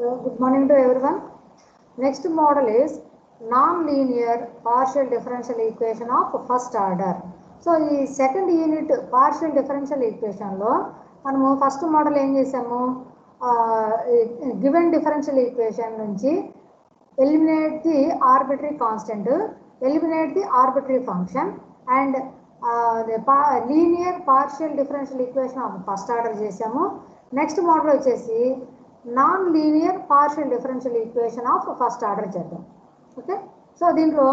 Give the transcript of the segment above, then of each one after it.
good morning to everyone. Next model is non-linear partial differential equation of first order. So ఈ second unit partial differential ఈక్వేషన్లో మనము first model ఏం చేసాము given differential equation నుంచి eliminate the arbitrary constant eliminate the arbitrary function and linear partial differential equation of first order చేసాము next model వచ్చేసి non linear partial differential equation of first order చేద్దాం okay so దీంట్లో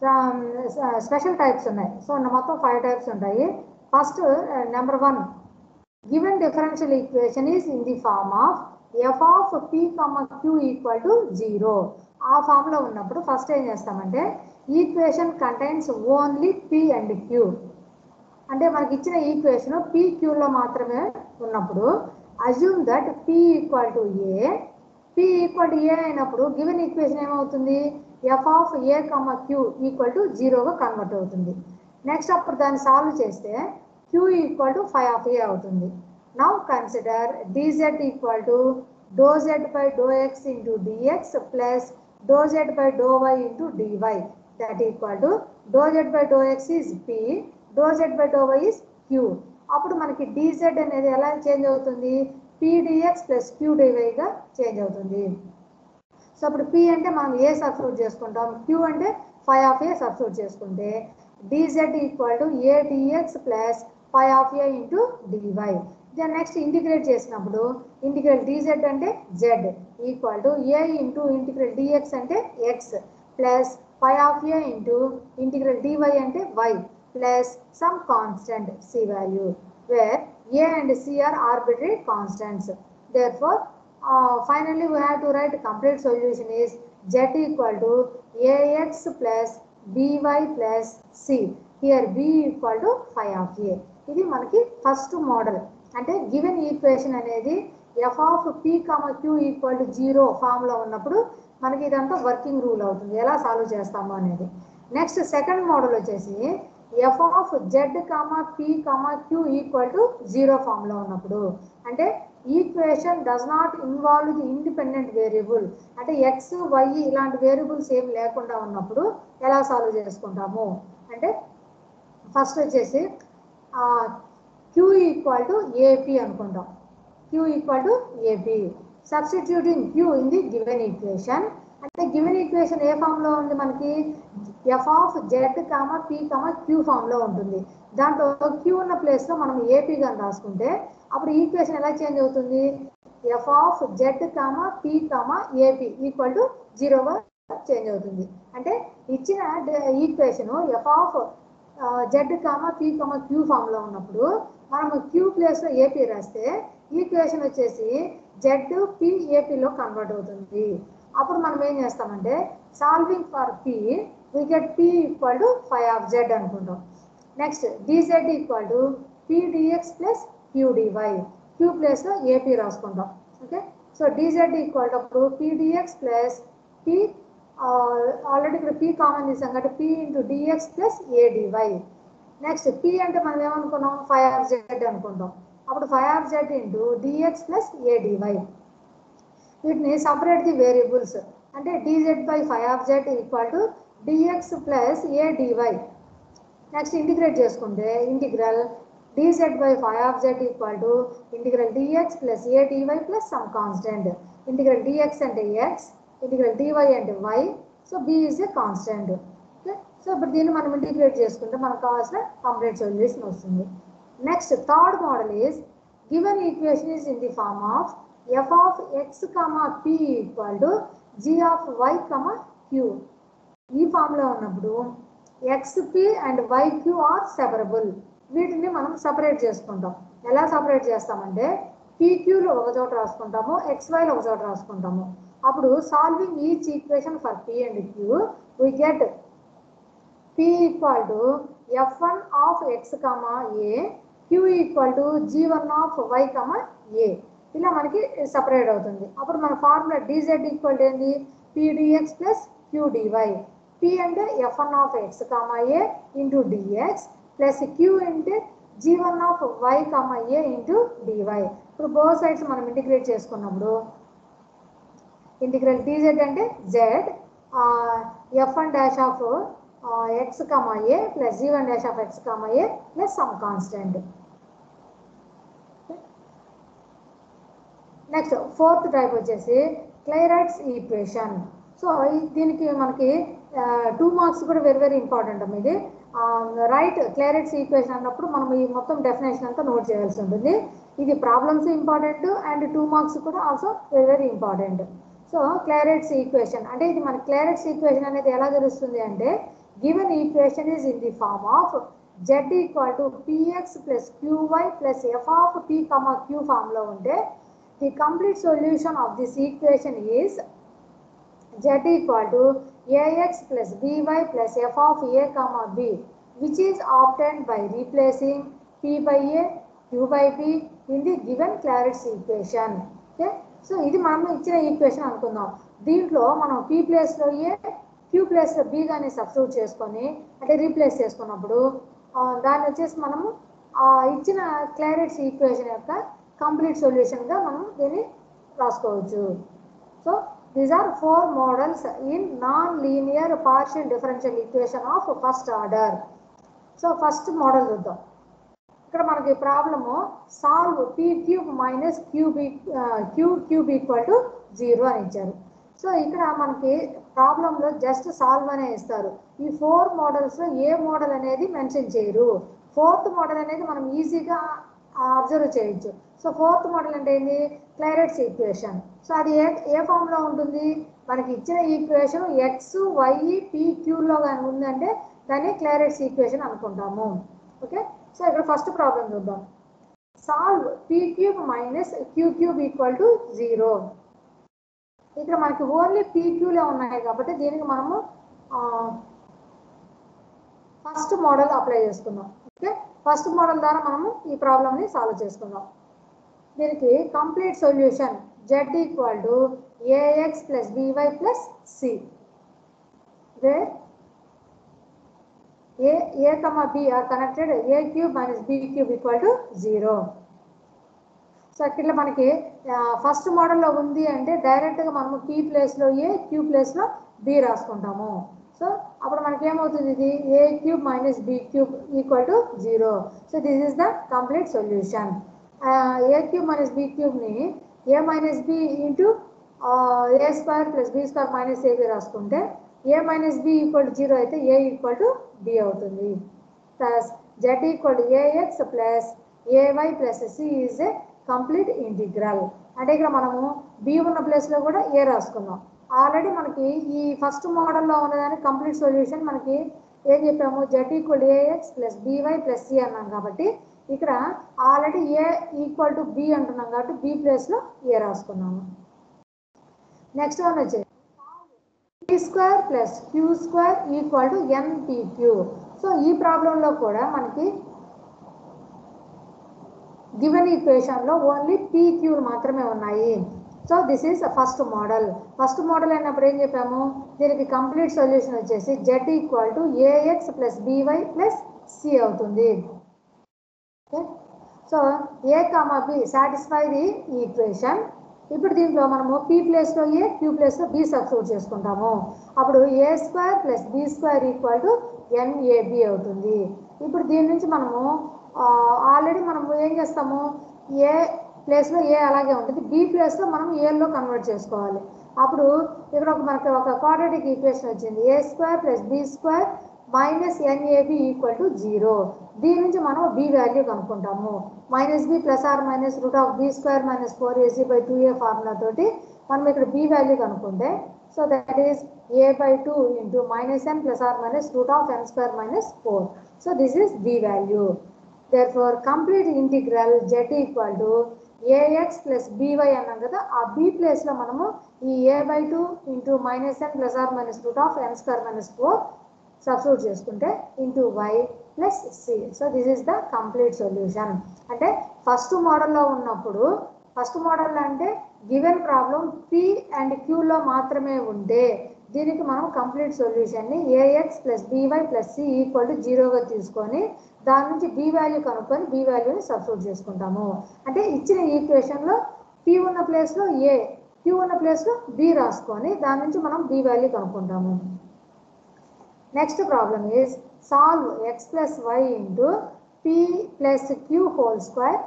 special types ఉన్నాయి so మొత్తం five types ఉంటాయి first number one given differential equation is in the form of F of p comma q equal to zero ఆ ఫామ్లో ఉన్నప్పుడు first ఏం చేస్తామంటే equation contains only p and q అంటే మనకి ఇచ్చిన ఈక్వేషన్ పి క్యూలో మాత్రమే ఉన్నప్పుడు assume that p equal to a p equal to a అయినప్పుడు గివెన్ ఈక్వేషన్ ఏమవుతుంది f of a comma q equal to జీరోగా కన్వర్ట్ అవుతుంది నెక్స్ట్ అప్పుడు దాన్ని సాల్వ్ చేస్తే q equal to phi of a అవుతుంది now consider dz equal to do Z by do x into dx plus do Z by do why into dy that equal to do Z by do x is p do Z by do y is q అప్పుడు మనకి డిజెడ్ అనేది ఎలా change అవుతుంది p dx plus క్యూడివైగా change అవుతుంది so అప్పుడు p అంటే మనం ఏ సబ్స్టిట్యూట్ చేసుకుంటాం క్యూ అంటే ఫైవ్ ఆఫ్ ఏ సబ్స్టిట్యూట్ చేసుకుంటే dz equal to a dx plus phi of a into DY then next integrate చేసినప్పుడు ఇంటిగ్రల్ డిజెడ్ అంటే z equal to A into integral dx అంటే X plus phi of a into integral dy అంటే y plus some constant c value where a and c are arbitrary constants therefore uh, finally we have to write complete solution is z equal to ax plus by plus c here b equal to 5 of a ఇది మనకి first model అంటే given equation అనేది f of p comma q equal to zero ఫామ్లో ఉన్నప్పుడు మనకి ఇదంతా working rule అవుతుంది ఎలా సాల్వ్ చేస్తాము అనేది నెక్స్ట్ సెకండ్ మోడల్ వచ్చేసి f of Z comma P comma queue equal to zero ఫామ్లో ఉన్నప్పుడు అంటే equation does not involve the independent variable అంటే ఎక్స్ వై ఇలాంటి వేరియబుల్స్ ఏం లేకుండా ఉన్నప్పుడు ఎలా సాల్వ్ చేసుకుంటాము అంటే ఫస్ట్ వచ్చేసి క్యూ ఈక్వల్ టు ఏపీ అనుకుంటాం q equal to a p substituting q in the given equation అంటే గివెన్ ఈక్వేషన్ ఏ ఫామ్లో ఉంది మనకి f of z comma p comma q ఫామ్లో ఉంటుంది దాంట్లో క్యూ ఉన్న ప్లేస్లో మనం ఏపీ అని రాసుకుంటే అప్పుడు ఈక్వేషన్ ఎలా చేంజ్ అవుతుంది f of z comma p comma a p equal to జీరోగా చేంజ్ అవుతుంది అంటే ఇచ్చిన equation f of z comma p comma q ఫామ్లో ఉన్నప్పుడు మనం క్యూ ప్లేస్లో ఏపీ రాస్తే ఈక్వేషన్ వచ్చేసి జెడ్ పి ఏపీలో కన్వర్ట్ అవుతుంది అప్పుడు మనం ఏం చేస్తామంటే solving for p we get p equal to phi of z అనుకుంటాం next dz equal to p dx plus q dy q ప్లేస్లో ఏపీ రాసుకుంటాం okay so dz equal to అప్పుడు పీడిఎక్స్ ప్లస్ పి ఆల్రెడీ ఇక్కడ పీ కామన్ చేసాం కాబట్టి p into dx plus a dy next p అంటే మనం ఏమనుకున్నాం ఫైవ్ ఆఫ్ జెడ్ అనుకుంటాం అప్పుడు phi of z into dx plus a dy వీటిని సపరేట్ ది వేరియబుల్స్ అంటే dz by phi of z equal to dx plus a dy next integrate చేసుకుంటే integral dz by phi of z equal to integral dx plus a dy plus some constant. Integral dx and x, integral dy and y. So b is a constant. Okay. So ఇప్పుడు దీన్ని మనం integrate చేసుకుంటే మనకు కావాల్సిన complete solution వస్తుంది next third model is given equation is in the form of F of x comma p equal to g of y comma q ఈ ఫామ్లో ఉన్నప్పుడు x p and y q are separable వీటిని మనం separate చేసుకుంటాం ఎలా separate చేస్తామంటే పీక్యూలో ఒక చోట రాసుకుంటాము ఎక్స్వైలో ఒక చోట రాసుకుంటాము అప్పుడు solving each equation for p and q we get p equal to f one of x comma a q equal to g one of y comma a ఇలా మనకి సపరేట్ అవుతుంది అప్పుడు మన ఫార్ములా డిజెడ్ ఈక్వల్ టు ఏంది p dx plus q dy p అంటే f one of x comma a into dx plus q అంటే g one of y comma a into dy ఇప్పుడు both sides మనం ఇంటిగ్రేట్ చేసుకున్నప్పుడు ఇంటిగ్రల్ dz అంటే z f one dash of x comma a plus g one dash of x comma a plus some constant next fourth type వచ్చేసి Clairaut's equation so దీనికి మనకి two marks కూడా very very important అమ్మ ఇది right క్లైరైట్స్ equation అన్నప్పుడు మనం ఈ మొత్తం డెఫినేషన్ అంతా నోట్ చేయాల్సి ఉంటుంది ఇది problems important and two marks కూడా also very very important so Clairaut's equation అంటే ఇది మన క్లారెట్స్ ఈక్వేషన్ అనేది ఎలా తెలుస్తుంది అంటే given equation is in the form of z equal to px plus q y plus f of p comma q ఫామ్లో ఉంటే the complete solution of this equation is z equal to ax plus by plus f of a comma b which is obtained by replacing p by a q by b in the given Claridge's equation okay so ఇది మనం ఇచ్చిన equation అనుకుందాం దీంట్లో మనం p ప్లేస్లో a q ప్లేస్లో b గాని substitute చేసుకొని అంటే రీప్లేస్ చేసుకున్నప్పుడు ఆ, దాన్ని వచ్చేసి మనము ఆ ఇచ్చిన క్లారిట్స్ ఈక్వేషన్ యొక్క కంప్లీట్ సొల్యూషన్గా మనం దీన్ని రాసుకోవచ్చు so these are four models in non linear partial differential equation of first order so first model చూద్దాం ఇక్కడ మనకి problem solve p cube minus cube q cube equal to zero అని ఇచ్చారు సో ఇక్కడ మనకి ప్రాబ్లంలో జస్ట్ సాల్వ్ అనే ఇస్తారు ఈ ఫోర్ మోడల్స్లో ఏ మోడల్ అనేది మెన్షన్ చేయరు ఫోర్త్ మోడల్ అనేది మనం ఈజీగా అబ్జర్వ్ చేయొచ్చు సో ఫోర్త్ మోడల్ అంటే ఏంటి క్లైరెట్స్ ఈక్వేషన్ సో అది ఏ ఏ ఫామ్లో ఉంటుంది మనకి ఇచ్చిన ఈక్వేషన్ ఎక్స్ వై పి క్యూలో కానీ ఉందంటే దాన్ని క్లైరెట్స్ ఈక్వేషన్ అనుకుంటాము ఓకే సో ఇక్కడ ఫస్ట్ ప్రాబ్లం చూద్దాం solve p cube minus q cube equal to zero ఇక్కడ మనకి ఓన్లీ పీ క్యూలే ఉన్నాయి కాబట్టి దీనికి మనము ఫస్ట్ మోడల్ అప్లై చేసుకుందాం ఓకే ఫస్ట్ మోడల్ ద్వారా మనము ఈ ప్రాబ్లమ్ని సాల్వ్ చేసుకుందాం దీనికి complete solution z equal to a x plus b y plus c where a a comma b are connected a cube minus b cube equal to zero so ఇట్లా మనకి first మోడల్లో ఉంది అంటే డైరెక్ట్గా మనము పీ ప్లేస్లో ఏ క్యూ ప్లేస్లో బి రాసుకుంటాము సో అప్పుడు మనకి ఏమవుతుంది ఇది a cube minus b cube equal to zero so this is the complete solution a cube minus b క్యూబ్ని a minus b into a square plus b square minus a b రాసుకుంటే a minus b equal to zero అయితే a equal to b అవుతుంది plus z equal to a x plus a y plus c is a complete integral అంటే ఇక్కడ మనము B ఉన్న ప్లేస్లో కూడా ఏ రాసుకున్నాం ఆల్రెడీ మనకి ఈ ఫస్ట్ మోడల్లో ఉన్నదానికి కంప్లీట్ సొల్యూషన్ మనకి ఏం చెప్పాము z equal a x plus b y plus c అన్నాం కాబట్టి ఇక్కడ already a equal to b అంటున్నాం కాబట్టి బి ప్లేస్లో ఏ రాసుకున్నాము నెక్స్ట్ వన్ వచ్చేసి p square plus queue square equal to n p q so ఈ ప్రాబ్లంలో కూడా మనకి గివెన్ ఈక్వేషన్లో ఓన్లీ పీక్యూలు మాత్రమే ఉన్నాయి so this is first model first model అయినప్పుడు ఏం చెప్పాము దీనికి కంప్లీట్ సొల్యూషన్ వచ్చేసి z equal to a x plus b y plus c అవుతుంది okay so a comma b satisfy the equation ఇప్పుడు దీంట్లో మనము పీ ప్లేస్లో ఏ క్యూ ప్లేస్లో బి సబ్స్టిట్యూట్ చేసుకుంటాము అప్పుడు a square plus b square equal to n a b అవుతుంది ఇప్పుడు దీని నుంచి మనము ఆల్రెడీ మనము ఏం చేస్తాము ఏ ప్లేస్లో ఏ అలాగే ఉంటుంది బి ప్లేస్లో మనం ఏలో కన్వర్ట్ చేసుకోవాలి అప్పుడు ఇక్కడ ఒక మనకి ఒక క్వాడ్రాటిక్ ఈక్వేషన్ వచ్చింది a square plus b square minus n a b equal to zero దీని నుంచి మనం బి వాల్యూ కనుక్కుంటాము minus B plus or minus root of b square minus four a c by two a formula తోటి మనం ఇక్కడ బి వాల్యూ కనుక్కుంటే so that is a by two into minus n plus or minus root of n square minus four so this is b value therefore complete integral z equal to ax plus by అన్నాం కదా ఆ b place లో మనము ఈ a by two into minus n plus or minus root of n square minus four substitute చేసుకుంటే into y plus C so this is the complete solution అంటే first మోడల్లో ఉన్నప్పుడు ఫస్ట్ మోడల్ అంటే given problem p and క్యూలో మాత్రమే ఉంటే దీనికి మనం కంప్లీట్ సొల్యూషన్ని a x plus b y plus c equal to జీరోగా తీసుకొని దాని నుంచి బి వాల్యూ కనుక్కొని బి వాల్యూని సబ్స్టిట్యూట్ చేసుకుంటాము అంటే ఇచ్చిన ఈక్వేషన్లో పి ఉన్న ప్లేస్లో ఏ క్యూ ఉన్న ప్లేస్లో బి రాసుకొని దాని నుంచి మనం బి వాల్యూ కనుక్కుంటాము next problem is solve x plus y into p plus q whole square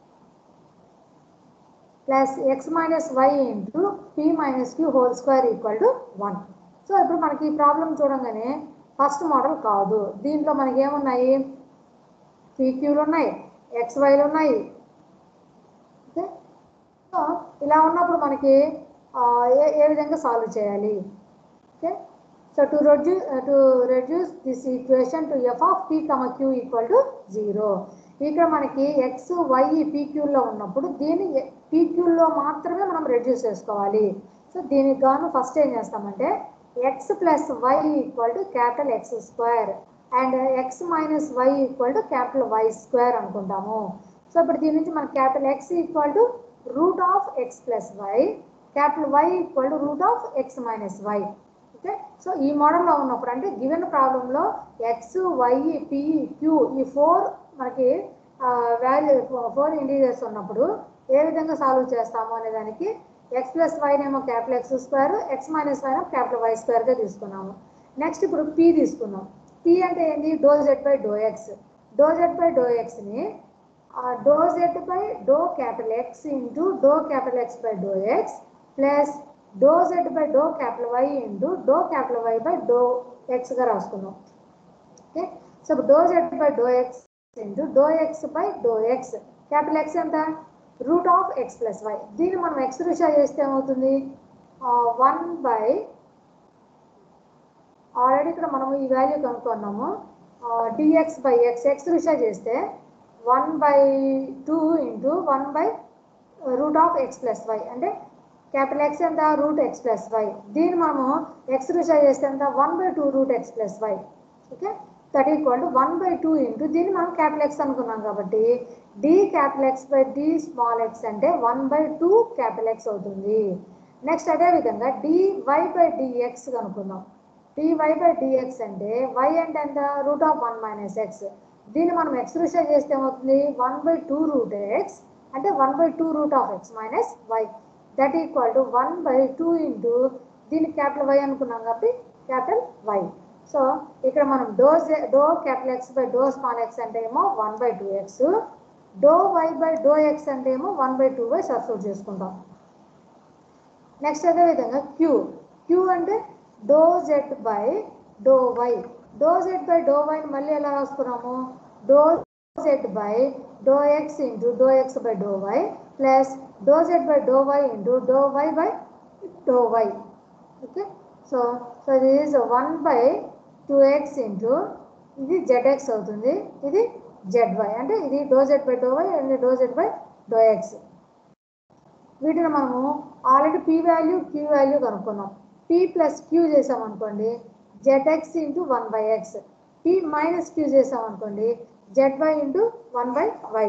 plus x minus y into p minus q whole square equal to one so ఇప్పుడు మనకి ఈ ప్రాబ్లం చూడంగానే first model కాదు దీంట్లో మనకి ఏమున్నాయి పీక్యూలు ఉన్నాయి ఎక్స్ వైలు ఉన్నాయి ఓకే సో ఇలా ఉన్నప్పుడు మనకి ఆ, ఏ ఏ విధంగా సాల్వ్ చేయాలి okay so to reduce to reduce this equation to f of p comma q equal to zero ఇక్కడ మనకి ఎక్స్ వై పీక్యూలో ఉన్నప్పుడు దీన్ని పీక్యూలో మాత్రమే మనం రెడ్యూస్ చేసుకోవాలి సో దీనికి గాను ఫస్ట్ ఏం చేస్తామంటే x plus why equal to capital x square and x minus y equal to capital y square అనుకుంటాము సో ఇప్పుడు దీని నుంచి మనకి capital X equal to root of x plus y capital why equal to root of x minus y okay so ఈ మోడల్లో ఉన్నప్పుడు అంటే given ప్రాబ్లంలో ఎక్స్ వై పి క్యూ ఈ ఫోర్ మనకి వాల్యూ ఫోర్ ఇంటీజర్స్ ఉన్నప్పుడు ఏ విధంగా సాల్వ్ చేస్తాము అనే దానికి ఎక్స్ ప్లస్ వైనేమో capital x square x minus వైన్ క్యాపిటల్ వై స్క్వేర్గా తీసుకున్నాము నెక్స్ట్ ఇప్పుడు పి తీసుకున్నాం పి అంటే ఏంటి doh Z by do x doh Z by doh ఎక్స్ని doh Z by doh capital X into doh capital X by do X plus do Z by doh capital y into doh capital y by doh ఎక్స్గా రాసుకున్నాం okay so ఇప్పుడు doh Z by do x into doh x by do x capital x ఎంత root of x plus y దీన్ని మనం x రుషా చేస్తే ఏమవుతుంది one by already ఇక్కడ మనం ఈ వాల్యూ కనుక్కున్నాము డిఎక్స్ బై ఎక్స్ ఎక్స్ రుషా చేస్తే one by two into one by root of x plus y అంటే క్యాపిటల్ ఎక్స్ ఎంత రూట్ ఎక్స్ ప్లస్ వై దీన్ని మనము ఎక్స్ రుషా చేస్తే ఎంత one by two root x plus y okay that equal to one by two into దీన్ని మనం capital x అనుకున్నాం కాబట్టి d capital X by d small x అంటే one by two capital X అవుతుంది నెక్స్ట్ అదే విధంగా డి వై బై డిఎక్స్ కనుక్కుందాం dy బై dx అంటే y అంటే ఎంత root of one minus x దీన్ని మనం ఎక్స్ రుషా చేస్తే ఏమవుతుంది one by two root x అంటే one by two root of x minus y that equal to one by two into దీన్ని క్యాపిటల్ వై అనుకున్నాం కాబట్టి క్యాపిటల్ వై సో ఇక్కడ మనం doh doh capital X by doh small x అంటే ఏమో one by two x doh why by do X అంటే ఏమో one by two by substitute చేసుకుంటాం నెక్స్ట్ అదే విధంగా క్యూ క్యూ అంటే doh Z by do y doh Z by doh వైని మళ్ళీ ఎలా రాసుకున్నాము doh Z by do x into doh x by do y plus do Z by do why into doh why by do y okay so so ఇది is one by two x into ఇది Z X అవుతుంది ఇది z y అంటే ఇది doh Z by do y and doh Z by do x వీటిని మనము already p value q value కనుక్కున్నాం p plus q చేసామనుకోండి z x into one by x p minus q చేసామనుకోండి z y into one by y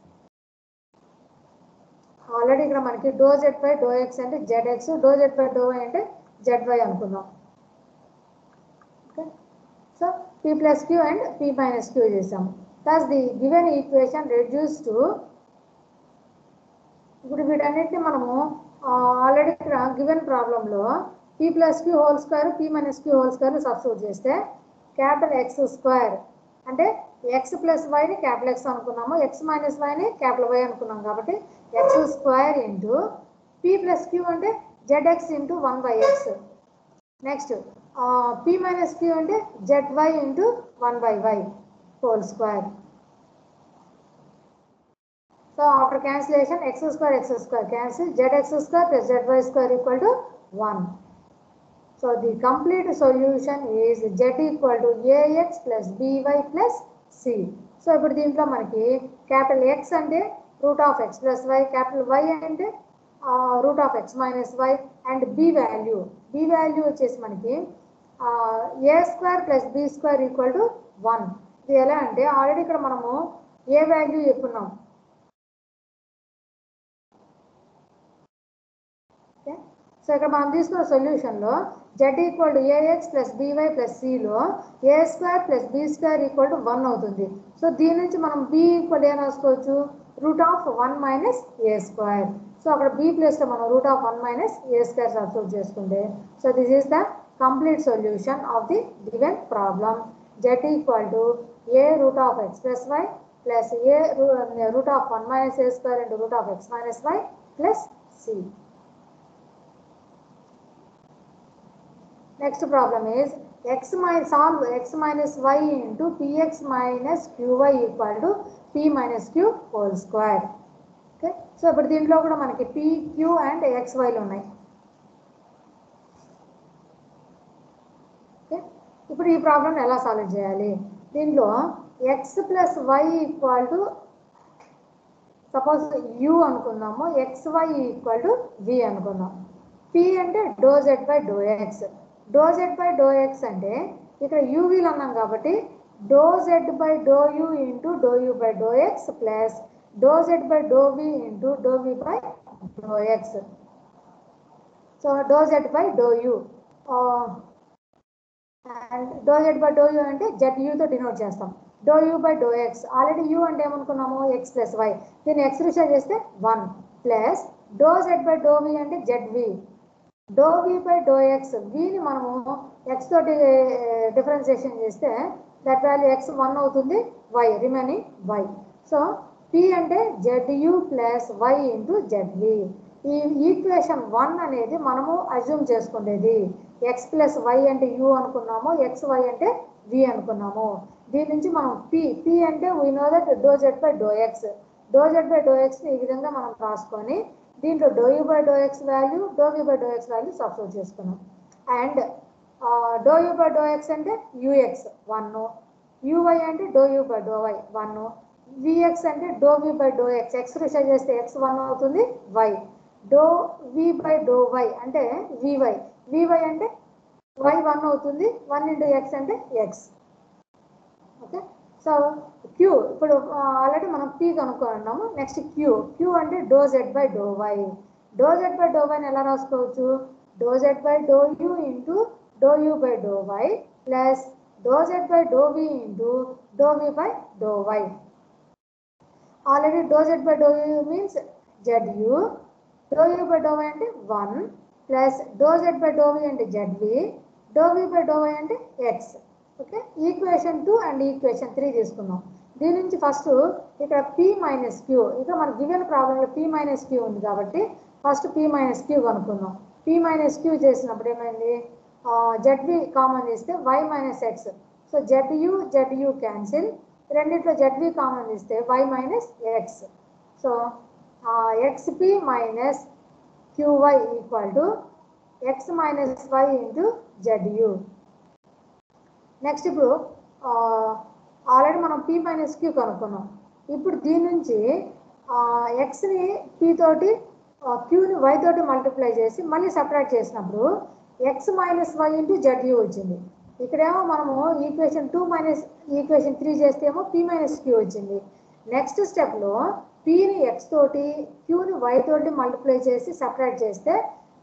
already ఇక్కడ మనకి doh Z by do X అంటే z x doh Z by do y అంటే z y అనుకుందాం okay so p plus queue and p minus q చేసాము thus the given equation reduce to ఇప్పుడు వీటన్నిటిని మనము ఆల్రెడీ ఇక్కడ గివెన్ ప్రాబ్లంలో p plus q whole square p minus q whole square substitute చేస్తే క్యాపిటల్ ఎక్స్ స్క్వేర్ అంటే ఎక్స్ ప్లస్ వైని క్యాపిటల్ ఎక్స్ అనుకున్నాము ఎక్స్ మైనస్ వైని క్యాపిటల్ వై అనుకున్నాం కాబట్టి x square into p plus q అంటే z x into one by x next p minus q అంటే z y into one by y whole square So after cancellation, x square x square cancel, zx square plus zy square equal to 1. So the complete solution is z equal to ax plus by plus c. So ఇప్పుడు దీంట్లో మనకి capital X అంటే root of x plus y capital y అంటే root of x minus y and b value b value వచ్చేసి మనకి a square plus b square equal to one ఇది ఎలా అంటే ఆల్రెడీ ఇక్కడ మనము ఏ వాల్యూ చెప్పున్నాం ఓకే సో ఇక్కడ మనం తీసుకున్న సొల్యూషన్లో z equal to a x plus b y plus సిలో a square plus b square equal to one అవుతుంది సో దీని నుంచి మనం బి ఈక్వల్ ఏం రాసుకోవచ్చు root of one minus a square so అక్కడ బి ప్లేస్లో మనం root of one minus a square substitute చేసుకుంటే so this is the complete solution of the given problem z equal to a root of x plus why plus a root of one minus a square into root of x minus y plus c Next problem is x minus solve x minus y into px minus qy equal to p minus q whole square. Okay so ఇప్పుడు దీంట్లో కూడా మనకి p q and x వైలు ఉన్నాయి okay ఇప్పుడు ఈ problem ఎలా solve చేయాలి దీంట్లో X plus why equal to suppose u అనుకుందాము x why equal to v అనుకుందాం పి అంటే doh Z by do x doh Z by do X అంటే ఇక్కడ యూవీలు అన్నాం కాబట్టి doh Z by doh u into doh u by do X plus do Z by doh v into doh v by do X so doh Z by doh u and doh Z by doh u అంటే z యూతో denote చేస్తాం doh u by do X already u అంటే ఏమనుకున్నాము x plus y దీన్ని x రిషర్ చేస్తే one plus do Z by doh v అంటే z v doh v by do x విని మనము ఎక్స్ తోటి డిఫరెన్సియేషన్ చేస్తే దట్ వాల్యూ ఎక్స్ వన్ అవుతుంది y remaining why so p అంటే z u plus y into z v ఈ equation one అనేది మనము అజ్యూమ్ చేసుకునేది ఎక్స్ ప్లస్ వై అంటే యూ అనుకున్నాము ఎక్స్ వై అంటే వి అనుకున్నాము దీని నుంచి మనం పి పి అంటే we know that doh Z by do x doh Z by do x ఈ విధంగా మనం రాసుకొని దీంట్లో doh u by do X value doh v by do X value substitute చేసుకున్నాం and doh u by do X అంటే u x one u y అంటే doh u by do y one v x అంటే doh v by do x x రిషర్ చేస్తే x one అవుతుంది y doh v by do y అంటే v y v y అంటే y one అవుతుంది one into x అంటే x okay so q ఇప్పుడు already మనం పీ కనుక్కున్నాము నెక్స్ట్ క్యూ క్యూ అంటే doh Z by do y doh Z by doh వైని ఎలా రాసుకోవచ్చు doh Z by doh u into doh u by do y plus do Z by doh v into doh v by do y already doh Z by doh u means z u doh u by do y అంటే one plus do Z by doh v అంటే z v doh v by do y అంటే x okay equation two and equation three తీసుకుందాం దీని నుంచి first ఇక్కడ P minus queue ఇక్కడ మన given ప్రాబ్లంలో పి మైనస్ క్యూ ఉంది కాబట్టి ఫస్ట్ పి మైనస్ క్యూ కనుక్కుందాం పి మైనస్ క్యూ చేసినప్పుడు ఏమైంది జెడ్ బి కామన్ తీస్తే y minus x so z u z u cancel రెండిట్లో జెడ్ బి కామన్ తీస్తే y minus x so x p minus q y equal to x minus y into z u next ఇప్పుడు already మనం p minus q కనుక్కున్నాం ఇప్పుడు దీని నుంచి ఎక్స్ని P తోటి క్యూని వై తోటి మల్టిప్లై చేసి మళ్ళీ సపరేట్ చేసినప్పుడు x minus y into z u వచ్చింది ఇక్కడేమో మనము equation two minus equation three చేస్తే ఏమో పీ మైనస్ క్యూ వచ్చింది నెక్స్ట్ స్టెప్లో పీని ఎక్స్ తోటి క్యూని వై తోటి మల్టిప్లై చేసి సపరేట్ చేస్తే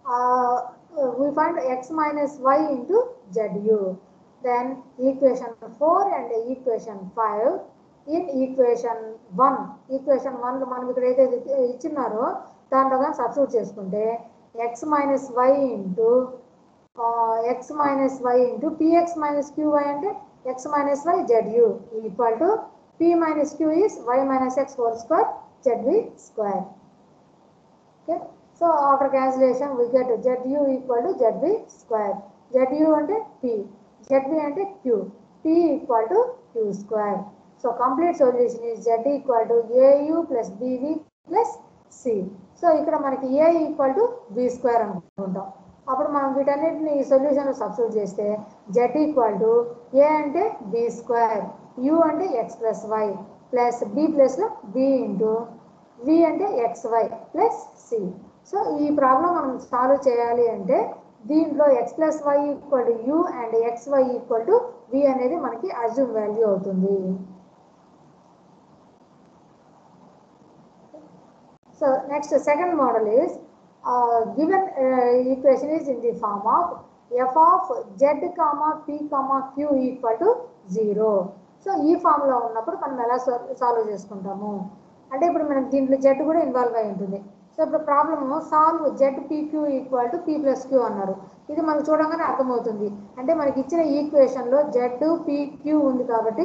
we find x minus y into z u then equation 4 and equation 5 in equation 1 equation 1 మనం ఇక్కడ ఏదైతే ఇచ్చినారో దాంట్లో కానీ సబ్స్టిట్యూట్ చేసుకుంటే x minus y into x minus y into p x minus q y అంటే x minus y z u equal to p minus q is y minus x whole square z v square okay so after cancellation we get z u equal to z v square z u అంటే p ZB అంటే Q. P equal to Q square. So complete solution is Z equal to AU plus BV plus C. So ఇక్కడ మనకి A equal to B square అనుకుంటాం అప్పుడు మనం వీటన్నిటిని ఈ సొల్యూషన్లో సబ్స్టిట్యూట్ చేస్తే జెడ్ ఈక్వల్ టు ఏ అంటే బి స్క్వేర్ యు అంటే X plus why plus B ప్లస్లో బి ఇంటూ వి అంటే X Y plus C so ఈ ప్రాబ్లం మనం సాల్వ్ చేయాలి అంటే దీంట్లో X plus why equal to U and X why equal to V అనేది మనకి అజ్యూమ్ వాల్యూ అవుతుంది so next second model is given equation is in the form of F of Z comma P comma queue equal to zero so ఈ ఫామ్లో ఉన్నప్పుడు మనం ఎలా solve చేసుకుంటాము అంటే ఇప్పుడు మనకి దీంట్లో జెడ్ కూడా ఇన్వాల్వ్ అయి ఉంటుంది సో ఇప్పుడు problem solve Z PQ equal to P plus Q అన్నారు ఇది మనకు చూడంగానే అర్థమవుతుంది అంటే మనకి ఇచ్చిన ఈక్వేషన్లో జెడ్ పీక్యూ ఉంది కాబట్టి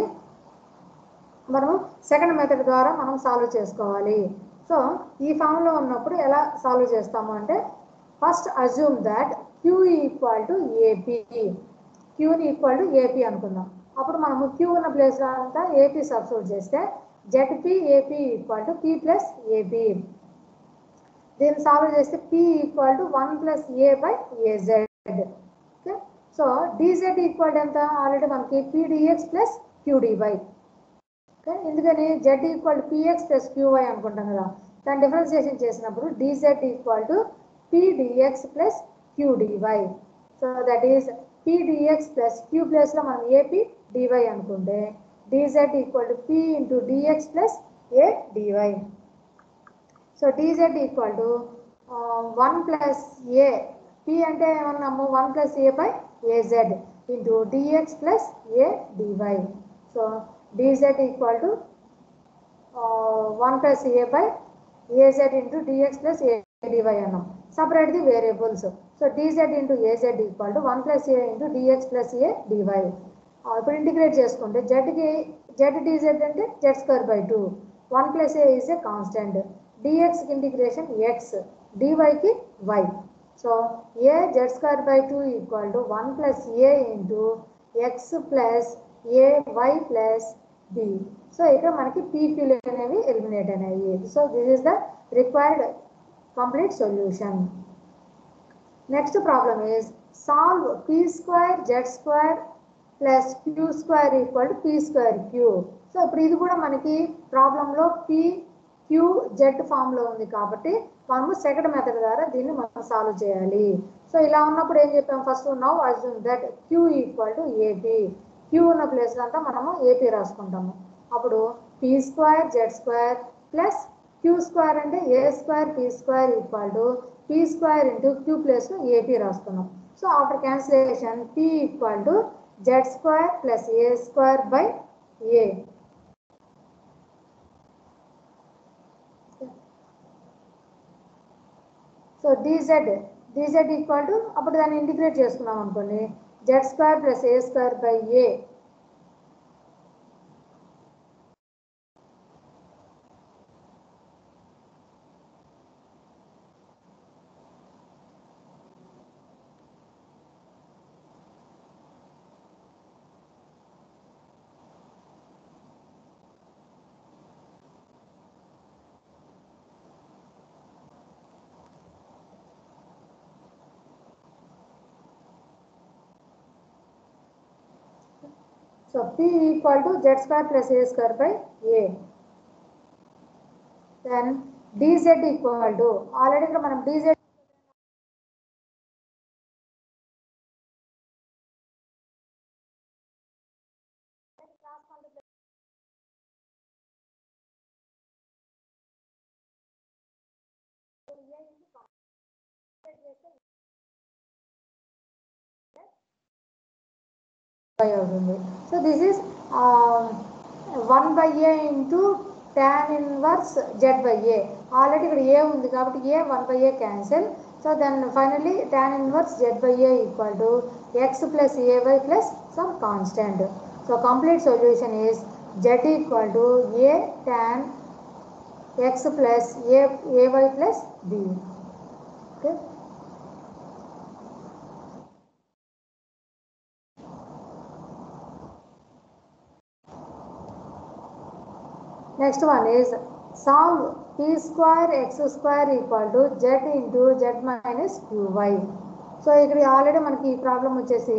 మనము సెకండ్ మెథడ్ ద్వారా మనం సాల్వ్ చేసుకోవాలి సో ఈ ఫామ్లో ఉన్నప్పుడు ఎలా సాల్వ్ చేస్తాము అంటే first assume that Q equal to AP క్యూని ఈక్వల్ టు ఏపీ అనుకుందాం అప్పుడు మనము క్యూ ఉన్న ప్లేస్లో అంతా ఏపీ సబ్స్టిట్యూట్ చేస్తే ZP AP equal to P plus AP దీన్ని సాల్వ్ చేస్తే P equal to one plus A by AZ okay so DZ equal ఎంత ఆల్రెడీ మనకి పీడిఎక్స్ ప్లస్ క్యూడివై ఓకే ఎందుకని Z equal to px plus QY అనుకుంటాం కదా దాని differentiation చేసినప్పుడు DZ equal to P dx plus Q DY so that is P DX plus Q ప్లస్లో మనం AP DY అనుకుంటే DZ equal to P into dx plus A DY so DZ equal to one plus A P అంటే ఏమన్నాము one plus A by AZ into dx plus A DY so dz equal to uh, 1 plus a by az into dx plus a dy అన్నాం separate the variables so dz into az equal to 1 plus a into dx plus a dy Uh, ఇప్పుడు integrate చేసుకుంటే జెడ్కి Z dz అంటే Z square by two one plus A is a constant డిఎక్స్కి integration X డివైకి Y so A Z square by two equal to one plus A into X plus A Y plus B so ఇక్కడ మనకి పీక్యూలు అనేవి eliminate అనేవి so this is the required complete solution next problem is solve P square Z square plus queue square equal to P square Q so ఇప్పుడు ఇది కూడా మనకి ప్రాబ్లంలో పీ క్యూ జెడ్ ఫామ్లో ఉంది కాబట్టి మనము సెకండ్ మెథడ్ ద్వారా దీన్ని మనం సాల్వ్ చేయాలి సో ఇలా ఉన్నప్పుడు ఏం చెప్పాం first now assume that Q equal to AP Q ఉన్న ప్లేస్ అంతా మనము ఏపీ రాసుకుంటాము అప్పుడు P square Z square plus queue square అంటే A square P square equal to P square into Q ప్లేస్లో ఏపీ రాసుకున్నాం so after cancellation P equal to Z square plus A square by A so DZ DZ equal to అప్పుడు దాన్ని integrate చేసుకున్నాం అనుకోండి Z square plus A square by A So P equal to Z square plus A square by A. Then dz equal to already ఇక్కడ మనం dz by అవుతుంది so this is one by A into tan inverse Z by A already ఇక్కడ A ఉంది కాబట్టి A one by A cancel so then finally tan inverse Z by A equal to X plus A Y plus some constant so complete solution is Z equal to A tan X plus A AY plus B okay Next one is solve p square x square equal to z into z minus qy. So ఇక్కడ ఆల్రెడీ మనకి ఈ problem వచ్చేసి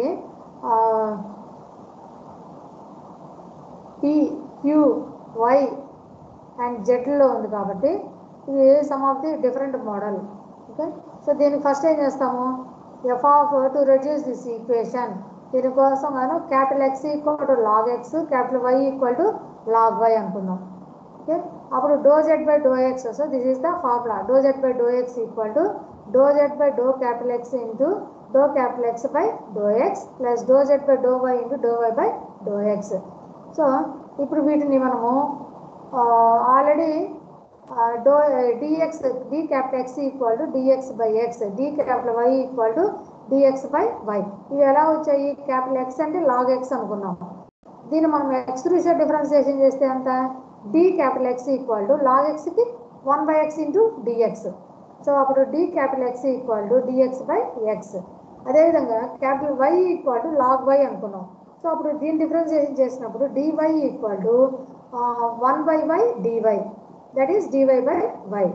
P Q Y and జెడ్లో ఉంది కాబట్టి ఇది some of the different model okay so దీనికి ఫస్ట్ ఏం చేస్తాము F of to reduce this equation దీనికోసం మనం capital X equal to log X capital why equal to log Y అనుకుందాం ఓకే అప్పుడు doh Z by do X so this is the formula doh Z by do X equal to do Z by doh capital X into doh capital X by do X plus do Z by do why into doh why by do X so ఇప్పుడు వీటిని మనము already doh DX D capital X equal to DX by X D capital why equal to DX by Y ఇవి ఎలా వచ్చాయి capital X అంటే log X అనుకున్నాం దీన్ని మనం ఎక్స్ రిషర్ డిఫరెన్సియేషన్ చేస్తే ఎంత D capital X equal to log ఎక్స్కి one by X into DX so అప్పుడు D capital X equal to DX by X అదేవిధంగా capital why equal to log Y అనుకున్నాం సో అప్పుడు దీన్ని డిఫరెన్సియేషన్ చేసినప్పుడు DY equal to one by Y DY that is DY by Y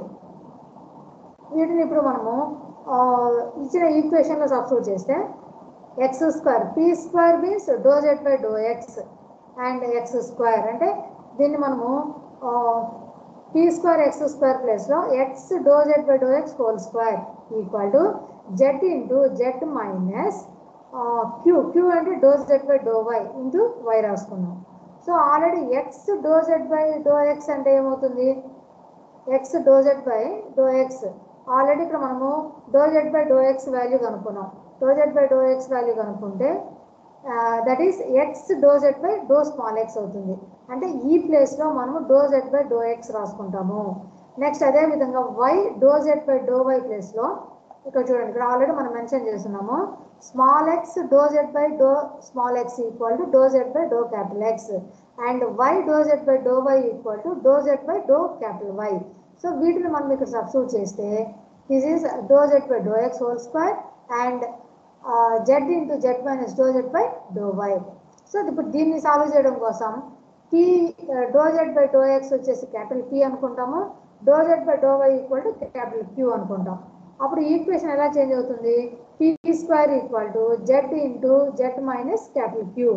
వీటిని ఇప్పుడు మనము ఆ, ఇచ్చిన ఈక్వేషన్లో సబ్స్టిట్యూట్ చేస్తే X square P square means doh Z by do X and X square అంటే దీన్ని మనము పీ స్క్వేర్ ఎక్స్ స్క్వేర్ ప్లేస్లో X doh Z by do X whole square equal to Z into Z minus Q queue అంటే doh Z by do why into Y రాసుకున్నాం so already X doh Z by do X అంటే ఏమవుతుంది X doh Z by do X already ఇక్కడ మనము doh Z by do X value కనుక్కున్నాం doh Z by do X value కనుక్కుంటే that is X doh Z by doh small X అవుతుంది అంటే ఈ ప్లేస్లో మనము doh Z by do X రాసుకుంటాము నెక్స్ట్ అదే విధంగా Y doh Z by do Y ప్లేస్లో ఇక్కడ చూడండి ఇక్కడ ఆల్రెడీ మనం మెన్షన్ చేస్తున్నాము small X doh Z by doh small X equal to do Z by doh capital X and Y doh Z by do Y equal to do Z by doh capital why so వీటిని మనం ఇక్కడ substitute చేస్తే this is doh Z by do X whole square and Z into Z minus doh Z by do Y so ఇప్పుడు దీన్ని solve చేయడం కోసం P do Z by do X వచ్చేసి capital P అనుకుంటాము doh Z by do Y equal to capital Q అనుకుంటాం అప్పుడు equation ఎలా change అవుతుంది P square equal to Z into Z minus capital Q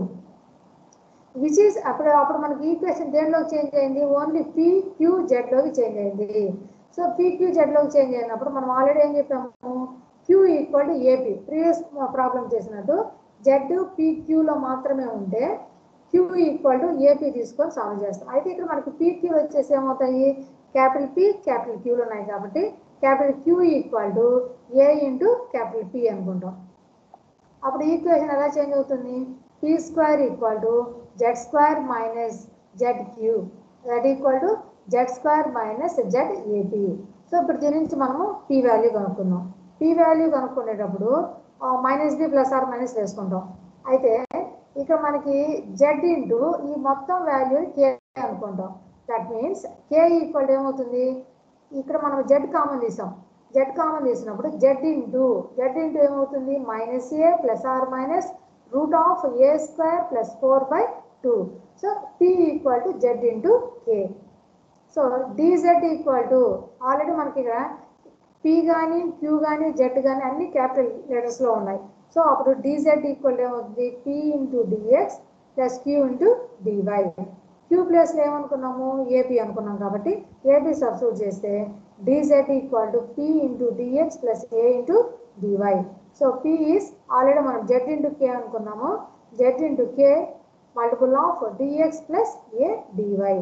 which is అప్పుడు అప్పుడు మనకి equation దేనిలోకి చేంజ్ అయింది ఓన్లీ పీ క్యూ జెడ్లోకి చేంజ్ అయింది సో పీ క్యూ జెడ్లోకి చేంజ్ అయినప్పుడు మనం ఆల్రెడీ ఏం చెప్పాము Q equal to AP previous problem చేసినట్టు జెడ్ పీ క్యూలో మాత్రమే ఉంటే క్యూ ఈక్వల్ టు ఏపీ తీసుకొని సాల్వ్ చేస్తాం అయితే ఇక్కడ మనకి పీ క్యూ వచ్చేసి ఏమవుతాయి క్యాపిటల్ పి క్యాపిటల్ క్యూలు ఉన్నాయి కాబట్టి capital Q equal to A into capital P అనుకుంటాం అప్పుడు ఈక్వేషన్ ఎలా చేంజ్ అవుతుంది P square equal to Z square minus Z Q that equal to Z square minus Z AP so ఇప్పుడు దీని నుంచి మనము పీ వాల్యూ కనుక్కున్నాం పీ వాల్యూ కనుక్కునేటప్పుడు minus B plus or minus వేసుకుంటాం అయితే ఇక్కడ మనకి జెడ్ ఇంటూ ఈ మొత్తం వాల్యూ కే అనుకుంటాం దట్ మీన్స్ కే ఈక్వల్ ఏమవుతుంది ఇక్కడ మనం జెడ్ కామన్ తీసాం జెడ్ కామన్ తీసినప్పుడు జెడ్ ఇంటూ జెడ్ ఇంటూ ఏమవుతుంది minus A plus or minus root of A square plus four by two so P equal to Z into K so dz equal to already మనకి ఇక్కడ P కానీ queue కానీ Z కానీ అన్ని capital లెటర్స్లో ఉన్నాయి so అప్పుడు DZ equal ఏమవుతుంది P into dx plus Q into DY Q ప్లేస్లో ఏమనుకున్నాము ఏపీ అనుకున్నాం కాబట్టి ఏపీ సబ్స్టిట్యూట్ చేస్తే DZ equal to P into dx plus A into DY so P is already మనం జెడ్ ఇంటూ కే అనుకున్నాము Z into K multiple of DX plus A DY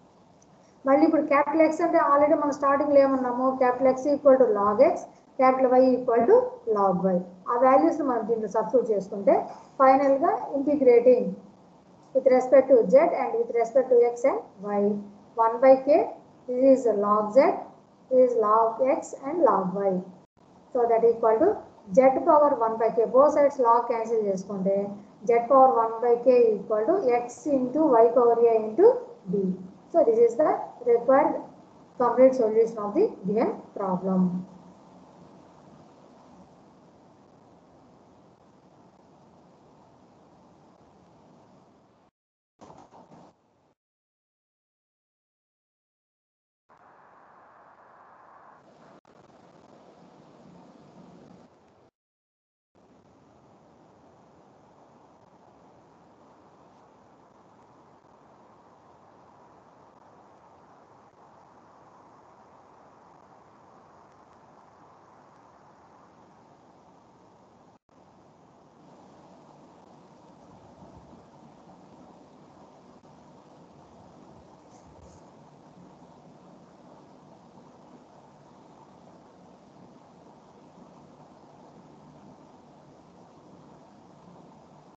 మళ్ళీ ఇప్పుడు capital X అంటే already మనం స్టార్టింగ్లో ఏమన్నాము capital X equal to log X capital why equal to log Y ఆ values మనం దీంట్లో సబ్స్టిట్యూట్ చేసుకుంటే ఫైనల్గా integrating with respect to z and with respect to x and y. 1 by k, this is log z, this is log x and log y. So that equal to z power 1 by k. Both sides log cancel చేసుకుంటే z power 1 by k equal to x into y power a into d. So this is the required complete solution of the given problem.